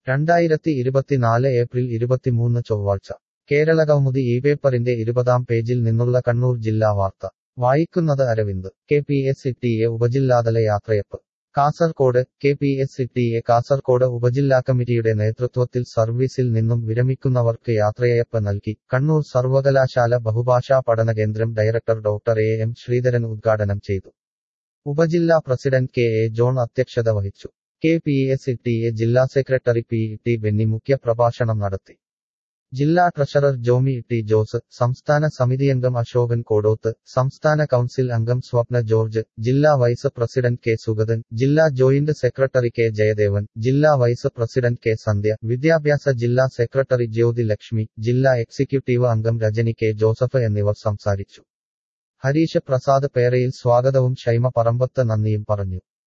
രണ്ടായിരത്തി ഇരുപത്തിനാല് ഏപ്രിൽ ഇരുപത്തിമൂന്ന് ചൊവ്വാഴ്ച കേരള കൗമുദി ഈ പേപ്പറിന്റെ ഇരുപതാം പേജിൽ നിന്നുള്ള കണ്ണൂർ ജില്ലാ വാർത്ത വായിക്കുന്നത് അരവിന്ദ് കെ പി എസ് സിറ്റിയെ ഉപജില്ലാതല യാത്രയപ്പ് കാസർകോട് കെ പി എസ് സിറ്റിയെ കാസർകോട് ഉപജില്ലാ കമ്മിറ്റിയുടെ നേതൃത്വത്തിൽ സർവീസിൽ നിന്നും വിരമിക്കുന്നവർക്ക് യാത്രയയപ്പ് നൽകി കണ്ണൂർ സർവകലാശാല ബഹുഭാഷാ പഠന കേന്ദ്രം director doctor A M Sreedharan ഉദ്ഘാടനം ചെയ്തു ഉപജില്ലാ പ്രസിഡന്റ് കെ എ ജോൺ അധ്യക്ഷത വഹിച്ചു കെ പി എസ് സിറ്റിയെ ജില്ലാ സെക്രട്ടറി പി ടി ബെന്നി മുഖ്യ പ്രഭാഷണം നടത്തി ജില്ലാ ട്രഷറർ ജോമി ടി ജോസ് സംസ്ഥാന സമിതിയംഗം അശോകൻ കോടോത്ത് സംസ്ഥാന കൗൺസിൽ അംഗം സ്വപ്ന ജോർജ് ജില്ലാ വൈസ് പ്രസിഡന്റ് കെ സുഗതൻ ജില്ലാ ജോയിന്റ് സെക്രട്ടറി കെ ജയദേവൻ ജില്ലാ വൈസ് പ്രസിഡന്റ് കെ സന്ധ്യ വിദ്യാഭ്യാസ ജില്ലാ സെക്രട്ടറി ജ്യോതി ലക്ഷ്മി ജില്ലാ എക്സിക്യൂട്ടീവ് അംഗം രജനി കെ ജോസഫ് എന്നിവർ സംസാരിച്ചു ഹരീഷ് പ്രസാദ് പേരയിൽ സ്വാഗതവും ഷൈമ പറമ്പത്ത് നന്ദിയും പറഞ്ഞു